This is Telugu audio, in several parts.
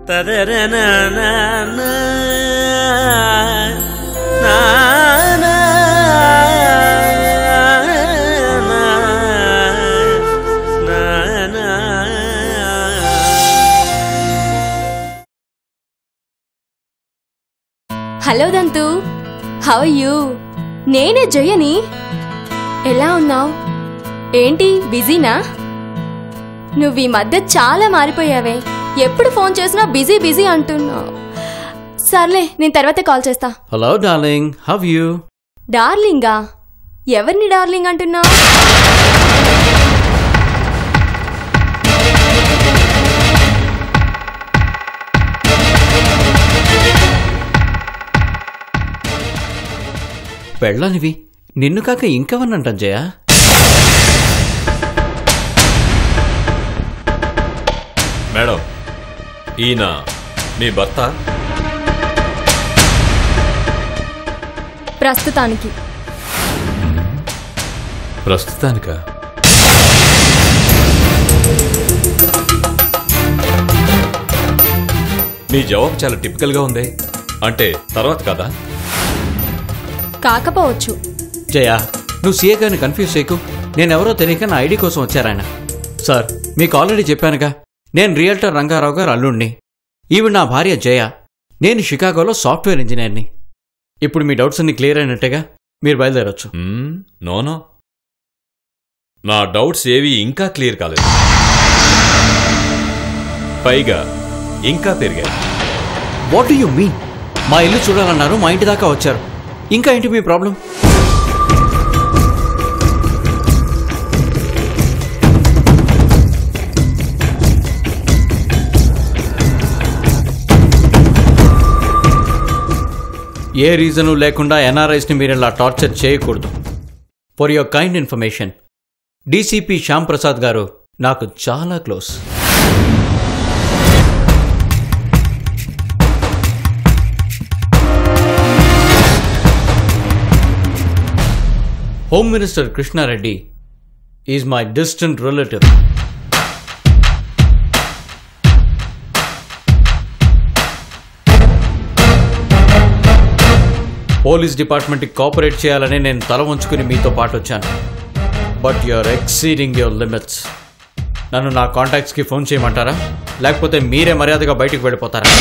హలో దంతు హౌ యూ నేనే జయని ఎలా ఉన్నావు ఏంటి బిజీనా నువ్వు ఈ మధ్య చాలా మారిపోయావే ఎప్పుడు ఫోన్ చేసినా బిజీ బిజీ అంటున్నావు సర్లే నేను తర్వాత కాల్ చేస్తా హలో డార్లింగ్ హవ్ యూ డార్లింగా ఎవరిని డార్లింగ్ అంటున్నావు పెళ్ళనివి నిన్ను కాక ఇంకెవరినంటాం జయ మేడం ఈయన మీ భర్త ప్రస్తుతానికి ప్రస్తుతానిక నీ జవాబు చాలా టిపికల్ గా ఉంది అంటే తర్వాత కదా కాకపోవచ్చు జయ నువ్వు సీఏ గారిని కన్ఫ్యూజ్ చేయకు నేనెవరో తెలియక నా ఐడి కోసం వచ్చారాయన సార్ మీకు ఆల్రెడీ చెప్పానుగా నేను రియల్టర్ రంగారావు గారు అల్లుణ్ణి ఈవిడ నా భార్య జయ నేను షికాగోలో సాఫ్ట్వేర్ ఇంజనీర్ని ఇప్పుడు మీ డౌట్స్ అన్ని క్లియర్ అయినట్టుగా మీరు బయలుదేరొచ్చు మ్మ్, నోనో నా డౌట్స్ ఏవి ఇంకా క్లియర్ కాలేదు పైగా ఇంకా పెరిగాయి వాట్ డూ యూ మీన్ మా ఇల్లు చూడాలన్నారు మా ఇంటి దాకా వచ్చారు ఇంకా ఏంటి మీ ప్రాబ్లం ఏ రీజను లేకుండా ఎన్ఆర్ఐస్ని మీరు ఇలా టార్చర్ చేయకూడదు for your kind information DCP Shyam Prasad garu నాకు చాలా close home minister Krishna Reddy is my distant relative police డిపార్ట్మెంట్కి కోఆపరేట్ చేయాలని నేను తల ఉంచుకుని మీతో పాటు వచ్చాను but you're exceeding your limits నన్ను నా కాంటాక్ట్స్కి ఫోన్ చేయమంటారా లేకపోతే మీరే మర్యాదగా బయటికి వెళ్ళిపోతారా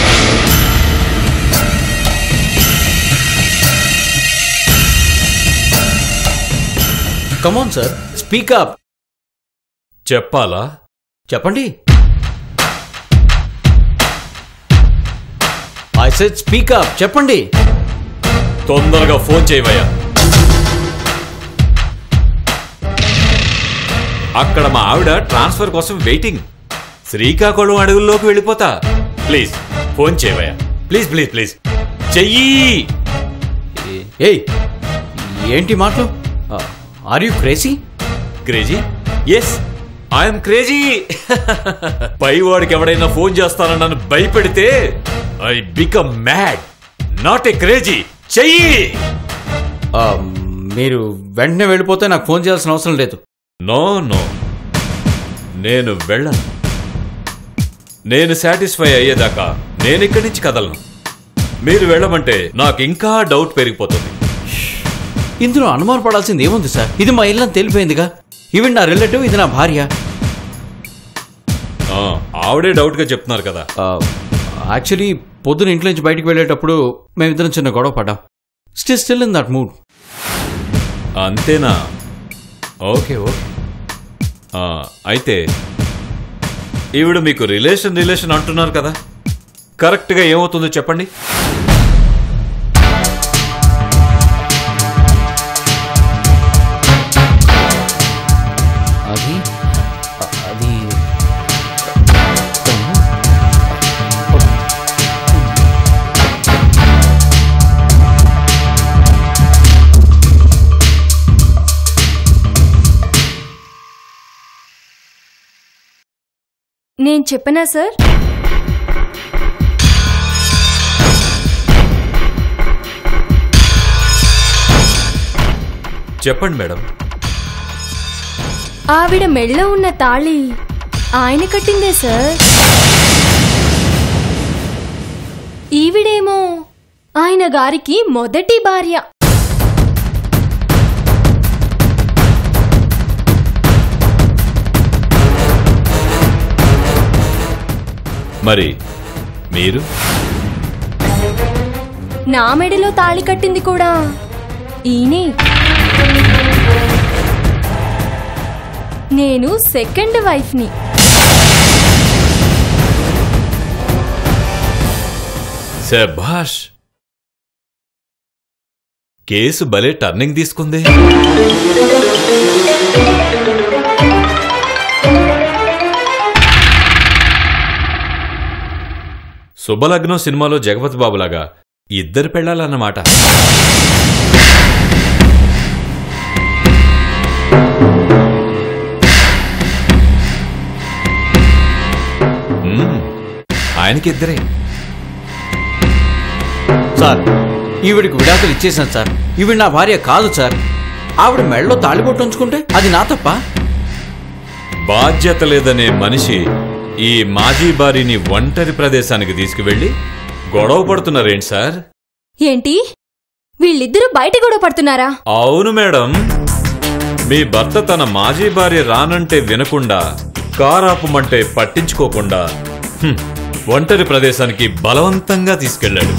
కమోన్ సార్ స్పీకప్ చెప్పాలా చెప్పండి ఐ సెడ్ స్పీకప్ చెప్పండి తొందరగా ఫోన్ చేయవయ్యా అక్కడ మా ఆవిడ ట్రాన్స్ఫర్ కోసం వెయిటింగ్ శ్రీకాకుళం అడవుల్లోకి వెళ్ళిపోతా ప్లీజ్ ఫోన్ చేయవయ్యా ప్లీజ్ ప్లీజ్ ప్లీజ్ చెయ్యి ఏయ్ ఏంటి మాటలు are you crazy crazy yes I'm crazy పైవాడికి ఎవడైనా ఫోన్ చేస్తానని నన్ను భయపెడితే I become mad not a crazy చెయ్యి మీరు వెంటనే వెళ్ళిపోతే నాకు ఫోన్ చేయాల్సిన అవసరం లేదు నో నో నేను వెళ్ళను నేను సాటిస్ఫై అయ్యేదాకా నేను ఇక్కడి నుంచి కదలను మీరు వెళ్ళమంటే నాకు ఇంకా డౌట్ పెరిగిపోతుంది ఇందులో అనుమాన పడాల్సింది ఏముంది సార్ ఇది మా ఇల్లని తెలిపోయిందిగా ఈవెన్ నా రిలేటివ్ ఇది నా భార్య ఆ, ఆవిడే డౌట్గా చెప్తున్నారు కదా యాక్చువల్లీ పొద్దున ఇంట్లో నుంచి బయటికి వెళ్ళేటప్పుడు మేమిద్దరం చిన్న గొడవ పడ్డాం still still in that mood అంతేనా ఓకే ఓకే ఆ, అయితే ఈవిడ మీకు రిలేషన్ రిలేషన్ అంటున్నారు కదా కరెక్ట్గా ఏమవుతుందో చెప్పండి అది అది నేను చెప్పనా సార్ చెప్పండి మేడం ఆవిడ మెళ్ళో ఉన్న తాళి ఆయన కట్టిందే సార్ ఈవిడేమో ఆయన గారికి మొదటి భార్య మరి మీరు నా మెడలో తాళి కట్టింది కూడా ఈయనే నేను సెకండ్ వైఫ్ని శభాష్ కేసు భలే టర్నింగ్ తీసుకుంది శుభలగ్నం సినిమాలో జగపతి బాబులాగా ఇద్దరు పెళ్ళాలన్నమాట మ్మ్. ఆయనకి ఇద్దరే సార్ ఈవిడికి విడాకులు ఇచ్చేసాను సార్ ఈవిడ నా భార్య కాదు సార్ ఆవిడ మెడలో తాళిబొట్టు ఉంచుకుంటే అది నా తప్ప బాధ్యత లేదనే మనిషి ఈ మాజీ భార్యని ఒంటరి ప్రదేశానికి తీసుకువెళ్ళి గొడవ పడుతున్నారేంటి సార్ ఏంటి వీళ్ళిద్దరూ బయట గొడవ పడుతున్నారా అవును మేడం మీ భర్త తన మాజీ భార్య రానంటే వినకుండా కారాపమంటే పట్టించుకోకుండా హ్మ్, ఒంటరి ప్రదేశానికి బలవంతంగా తీసుకెళ్ళాడు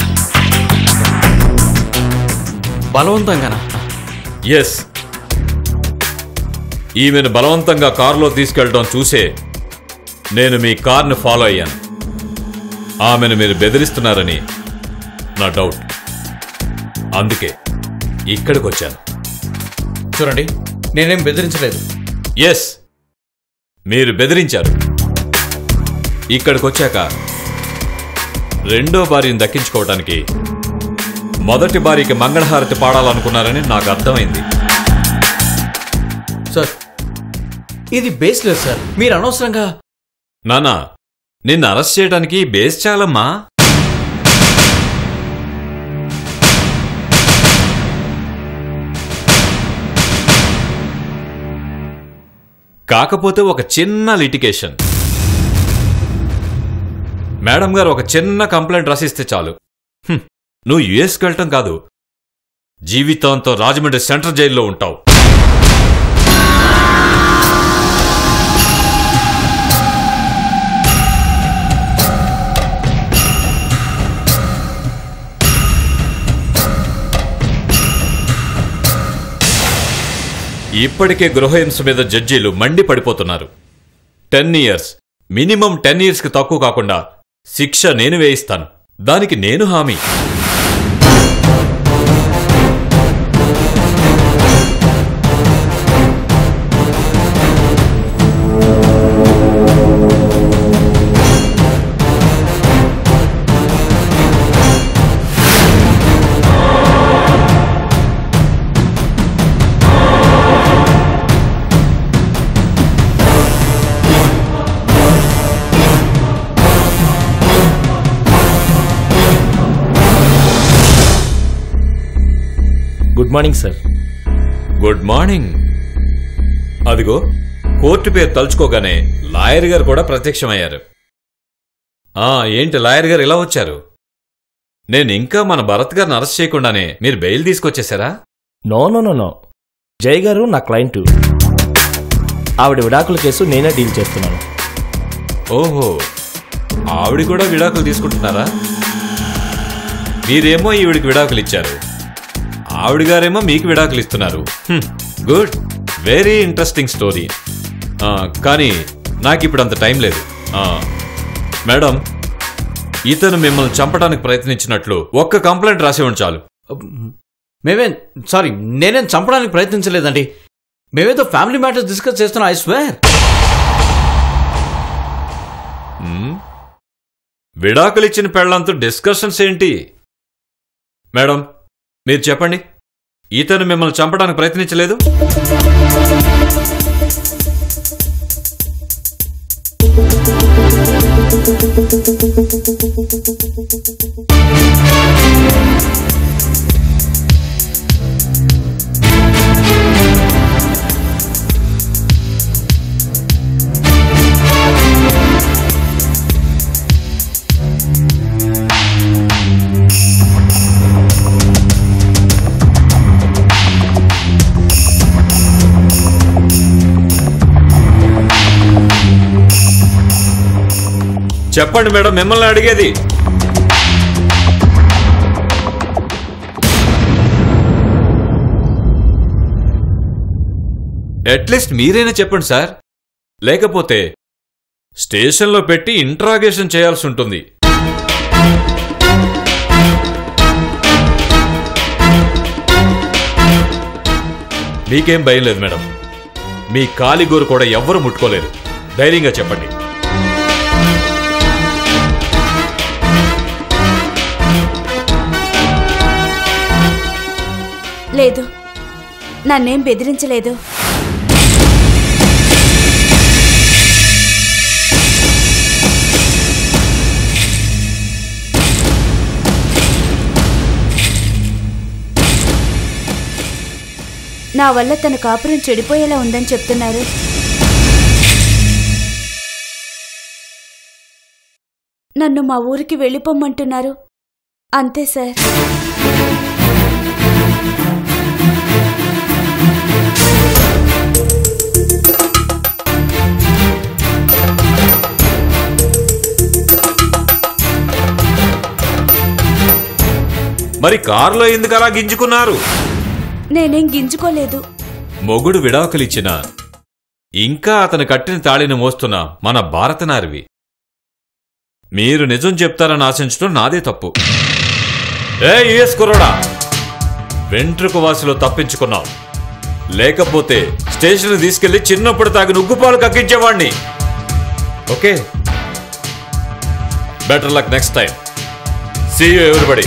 బలవంతంగానా ఎస్ ఈమెను బలవంతంగా కారులో తీసుకెళ్ళడం చూసే నేను మీ కార్ను ఫాలో అయ్యాను ఆమెను మీరు బెదిరిస్తున్నారని నా డౌట్ అందుకే ఇక్కడికి వచ్చాను చూడండి నేనేం బెదిరించలేదు ఎస్ మీరు బెదిరించారు ఇక్కడికి వచ్చాక రెండో భార్యను దక్కించుకోవటానికి మొదటి భార్యకి మంగళహారతి పాడాలనుకున్నారని నాకు అర్థమైంది సార్ ఇది బేస్లెస్ సార్ మీరు అనవసరంగా నానా నిన్ను అరెస్ట్ చేయడానికి బేస్ చాలమ్మా కాకపోతే ఒక చిన్న లిటికేషన్ మేడం గారు ఒక చిన్న కంప్లైంట్ రాసిస్తే చాలు హ్మ్, నువ్వు యుఎస్కి వెళ్ళటం కాదు జీవితాంతో రాజమండ్రి సెంట్రల్ జైల్లో ఉంటావు ఇప్పటికే గృహహింస మీద జడ్జీలు మండి పడిపోతున్నారు టెన్ ఇయర్స్ మినిమం టెన్ ఇయర్స్కి తక్కువ కాకుండా శిక్ష నేను వేయిస్తాను దానికి నేను హామీ good morning sir good morning అదిగో కోర్టు పేరు తలుచుకోగానే లాయర్ గారు కూడా ప్రత్యక్షమయ్యారు ఆ ఏంటి లాయర్ గారు ఇలా వచ్చారు నేను ఇంకా మన భరత్ గారిని అరెస్ట్ చేయకుండానే మీరు బెయిల్ తీసుకొచ్చేసారా no no no no Jay garu నా క్లయింట్ ఆవిడ విడాకుల కేసు నేనే డీల్ చేస్తున్నాను ఓహో ఆవిడ కూడా విడాకులు తీసుకుంటున్నారా మీరేమో ఈవిడికి విడాకులు ఇచ్చారు ఆవిడ గారేమో మీకు విడాకులు ఇస్తున్నారు హ్మ్, గుడ్ వెరీ ఇంట్రెస్టింగ్ స్టోరీ ఆ, కానీ నాకు ఇప్పుడు అంత టైం లేదు ఆ, మేడం ఇతను మిమ్మల్ని చంపడానికి ప్రయత్నించినట్లు ఒక్క కంప్లైంట్ రాసివ్వండి చాలు మేమేం సారీ నేనేం చంపడానికి ప్రయత్నించలేదండి మేమేదో ఫ్యామిలీ మ్యాటర్స్ డిస్కస్ చేస్తున్నాం ఐ స్వేర్ మ్మ్. విడాకులు ఇచ్చిన పెళ్లంతో డిస్కషన్స్ ఏంటి మేడం మీరు చెప్పండి ఇతను మిమ్మల్ని చంపడానికి ప్రయత్నించలేదు చెప్పండి మేడం మిమ్మల్ని అడిగేది అట్లీస్ట్ మీరైనా చెప్పండి సార్ లేకపోతే స్టేషన్లో పెట్టి ఇంట్రాగేషన్ చేయాల్సి ఉంటుంది మీకేం భయం లేదు మేడం మీ కాలిగోరు కూడా ఎవ్వరు ముట్టుకోలేరు ధైర్యంగా చెప్పండి లేదు నన్నేం బెదిరించలేదు నా వల్ల తన కాపురం చెడిపోయేలా ఉందని చెప్తున్నారు నన్ను మా ఊరికి వెళ్ళిపోమ్మంటున్నారు అంతే సార్ మరి కారులో ఎందుకు అలా గింజుకున్నారు నేనేం గింజుకోలేదు మొగుడు విడాకులిచ్చిన ఇంకా అతను కట్టిన తాళిని మోస్తున్న మన భారతనారివి మీరు నిజం చెప్తారని ఆశించడం నాదే తప్పు ఏ యుఎస్ కుర్రోడా వెంట్రుక వాసిలో తప్పించుకున్నావు లేకపోతే స్టేషన్ తీసుకెళ్లి చిన్నప్పుడు తాగిన ఉగ్గుపాలు కక్కించేవాణ్ణి okay better luck next time see you ఎవరిబడి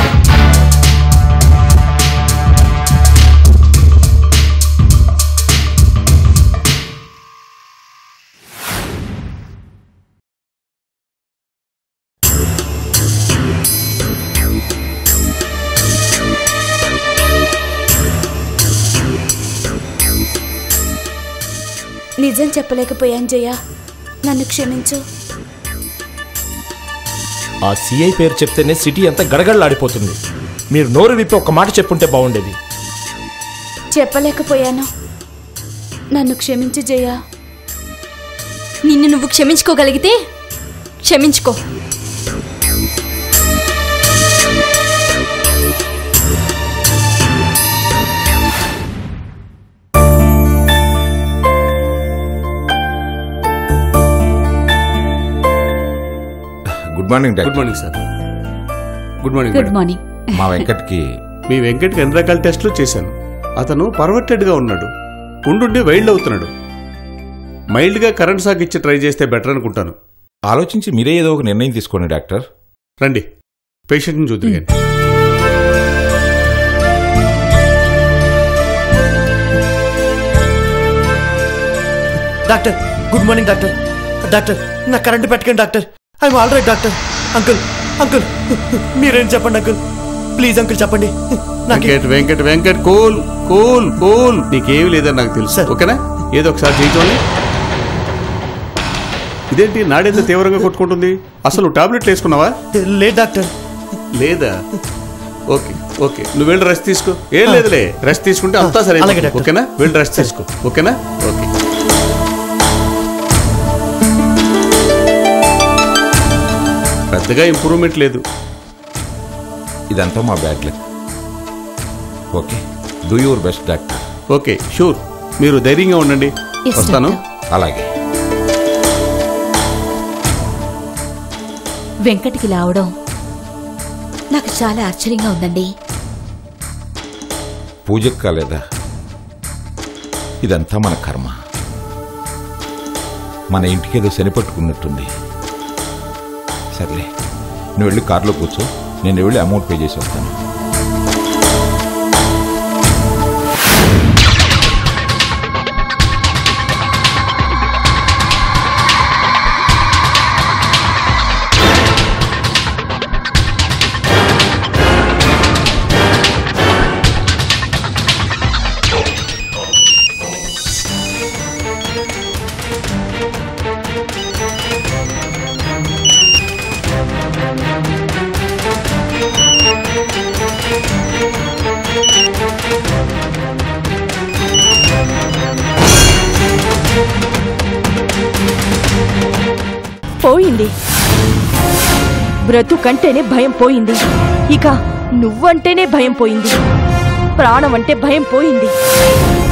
నిజం చెప్పలేకపోయాను జయ నన్ను క్షమించు ఆ సిఐ పేరు చెప్తేనే సిటీ అంతా గడగడలాడిపోతుంది మీరు నోరు విప్పి ఒక్క మాట చెప్పుంటే బాగుండేది చెప్పలేకపోయాను నన్ను క్షమించు జయ నిన్ను నువ్వు క్షమించుకోగలిగితే క్షమించుకో good morning good doctor morning sir good morning good madam morning మా వెంకట్కి మీ వెంకట్కి ఎన్ని రకాల టెస్టులు చేశాను అతను పర్వర్టెడ్గా ఉన్నాడు ఉండుండి వైల్డ్ అవుతున్నాడు మైల్డ్గా కరెంట్ షాక్ ఇచ్చి ట్రై చేస్తే బెటర్ అనుకుంటాను ఆలోచించి మీరే ఏదో ఒక నిర్ణయం తీసుకోండి డాక్టర్ రండి పేషెంట్ని చూద్దరు కానీ doctor good morning doctor doctor నా కరెంట్ పెట్టకండి doctor I'm all right doctor uncle uncle మీరేం చెప్పండి అంకుల్ ప్లీజ్ అంకుల్ చెప్పండి నాకు Venkat Venkat Venkat cool cool cool నీకేమీ లేదని నాకు తెలుసు సార్. ఓకేనా ఏదో ఒకసారి చేయించండి ఇదేంటి నాడెంత తీవ్రంగా కొట్టుకుంటుంది అసలు టాబ్లెట్లు వేసుకున్నావా లేదు డాక్టర్ లేదా ఓకే ఓకే నువ్వు వెళ్ళి రెస్ట్ తీసుకో ఏం లేదులే రెస్ట్ తీసుకుంటే అంతా సరే అలాగే డాక్టర్. ఓకేనా వెళ్ళి రెస్ట్ తీసుకో ఓకేనా ఓకే పెద్దగా ఇంప్రూవ్మెంట్ లేదు ఇదంతా మా bad luck okay do your best doctor okay sure మీరు ధైర్యంగా ఉండండి Yes, వస్తాను అలాగే వెంకటికి రావడం నాకు చాలా ఆశ్చర్యంగా ఉందండి పూజకు కాలేదా ఇదంతా మన కర్మ మన ఇంటికేదో శని పట్టుకున్నట్టుంది సర్లే నువ్వు వెళ్ళి కారులో కూర్చో నేను వెళ్ళి అమౌంట్ పే చేసి వస్తాను పోయింది బ్రతుకంటేనే భయం పోయింది ఇక నువ్వంటేనే భయం పోయింది ప్రాణం అంటే భయం పోయింది